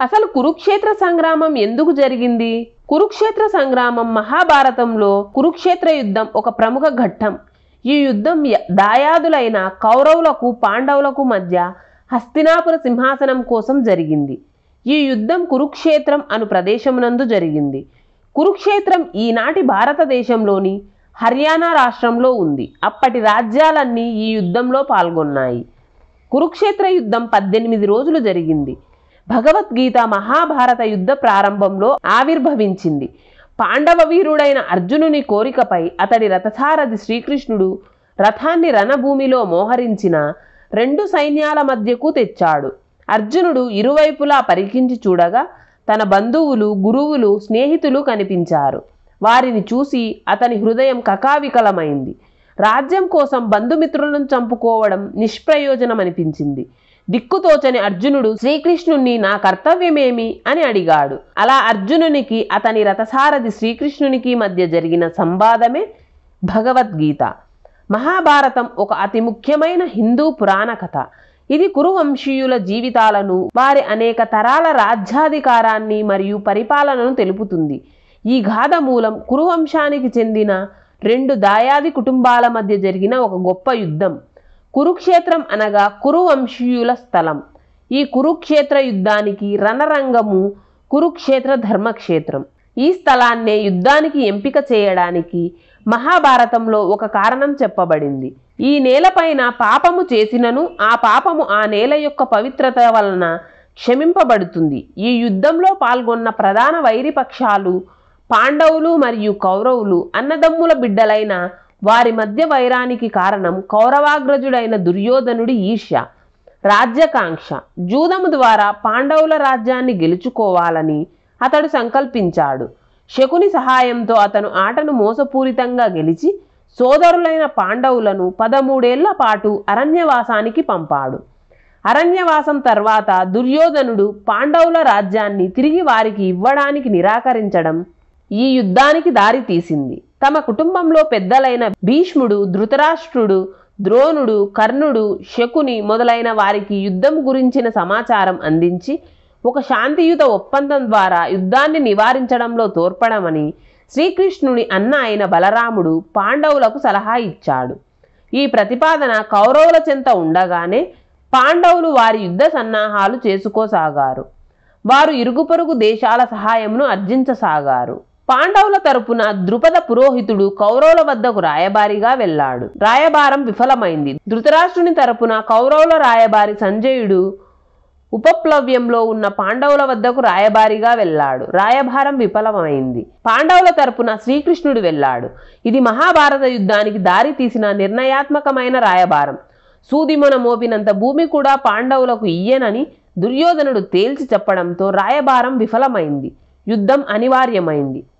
అసలు కురుక్షేత్ర సంగ్రామం ఎందుకు జరిగింది కురుక్షేత్ర సంగ్రామం మహాభారతంలో కురుక్షేత్ర యుద్ధం ఒక ప్రముఖ ఘట్టం ఈ యుద్ధం య- దాయాదులైన కౌరవులకు పాండవులకు మధ్య హస్తినాపుర సింహాసనం కోసం జరిగింది ఈ యుద్ధం కురుక్షేత్రం అను ప్రదేశమునందు జరిగింది కురుక్షేత్రం ఈనాటి భారతదేశంలోని హర్యానా రాష్ట్రంలో ఉంది అప్పటి రాజ్యాలన్నీ ఈ యుద్ధంలో పాల్గొన్నాయి కురుక్షేత్ర యుద్ధం పద్దెనిమిది రోజులు జరిగింది భగవద్గీత మహాభారత యుద్ధ ప్రారంభంలో ఆవిర్భవించింది పాండవ వీరుడైన అర్జునుని కోరికపై అతడి రథసారథి శ్రీకృష్ణుడు రథాన్ని రణభూమిలో మోహరించిన రెండు సైన్యాల మధ్యకు తెచ్చాడు అర్జునుడు ఇరువైపులా పరికించి చూడగా తన బంధువులు గురువులు స్నేహితులు కనిపించారు వారిని చూసి అతని హృదయం కకావికలమైంది రాజ్యం కోసం బంధుమిత్రులను చంపుకోవడం నిష్ప్రయోజనమనిపించింది దిక్కుతోచని అర్జునుడు శ్రీకృష్ణుణ్ణి నా కర్తవ్యమేమి అని అడిగాడు అలా అర్జునునికి అతని రథసారథి శ్రీకృష్ణునికి మధ్య జరిగిన సంవాదమే భగవద్గీత మహాభారతం ఒక అతి ముఖ్యమైన హిందూ పురాణ కథ ఇది కురువంశీయుల జీవితాలను వారి అనేక తరాల రాజ్యాధికారాన్ని మరియు పరిపాలనను తెలుపుతుంది ఈ గాథ మూలం కురువంశానికి చెందిన రెండు దాయాది కుటుంబాల మధ్య జరిగిన ఒక గొప్ప యుద్ధం కురుక్షేత్రం అనగా కురువంశీయుల స్థలం ఈ కురుక్షేత్ర యుద్ధానికి రణరంగము కురుక్షేత్ర ధర్మక్షేత్రం ఈ స్థలాన్నే యుద్ధానికి ఎంపిక చేయడానికి మహాభారతంలో ఒక కారణం చెప్పబడింది ఈ నేలపైన పాపము చేసినను ఆ పాపము ఆ నేల యొక్క పవిత్రత వలన క్షమింపబడుతుంది ఈ యుద్ధంలో పాల్గొన్న ప్రధాన వైరిపక్షాలు పాండవులు మరియు కౌరవులు అన్నదమ్ముల బిడ్డలైన వారి మధ్య వైరానికి కారణం కౌరవాగ్రజుడైన దుర్యోధనుడి ఈర్ష్య రాజ్యకాంక్ష జూదము ద్వారా పాండవుల రాజ్యాన్ని గెలుచుకోవాలని అతడు సంకల్పించాడు శకుని సహాయంతో అతను ఆటను మోసపూరితంగా గెలిచి సోదరులైన పాండవులను పదమూడేళ్ల పాటు అరణ్యవాసానికి పంపాడు అరణ్యవాసం తర్వాత దుర్యోధనుడు పాండవుల రాజ్యాన్ని తిరిగి వారికి ఇవ్వడానికి నిరాకరించడం ఈ యుద్ధానికి దారి తీసింది తమ కుటుంబంలో పెద్దలైన భీష్ముడు ధృతరాష్ట్రుడు ద్రోణుడు కర్ణుడు శకుని మొదలైన వారికి యుద్ధం గురించిన సమాచారం అందించి ఒక శాంతియుత ఒప్పందం ద్వారా యుద్ధాన్ని నివారించడంలో తోడ్పడమని శ్రీకృష్ణుని అన్న అయిన బలరాముడు పాండవులకు సలహా ఇచ్చాడు ఈ ప్రతిపాదన కౌరవుల చెంత ఉండగానే పాండవులు వారి యుద్ధ సన్నాహాలు చేసుకోసాగారు వారు ఇరుగు పొరుగు దేశాల సహాయమును అర్జించసాగారు పాండవుల తరపున ద్రుపద పురోహితుడు కౌరవుల వద్దకు రాయబారిగా వెళ్ళాడు రాయబారం విఫలమైంది ధృతరాష్ట్రుని తరపున కౌరవుల రాయబారి సంజయుడు ఉపప్లవ్యంలో ఉన్న పాండవుల వద్దకు రాయబారిగా వెళ్ళాడు రాయభారం విఫలమైంది పాండవుల తరపున శ్రీకృష్ణుడు వెళ్ళాడు ఇది మహాభారత యుద్ధానికి దారి తీసిన నిర్ణయాత్మకమైన రాయబారం సూదిమొన మోపినంత భూమి కూడా పాండవులకు ఇయ్యనని దుర్యోధనుడు తేల్చి చెప్పడంతో రాయబారం విఫలమైంది యుద్ధం అనివార్యమైంది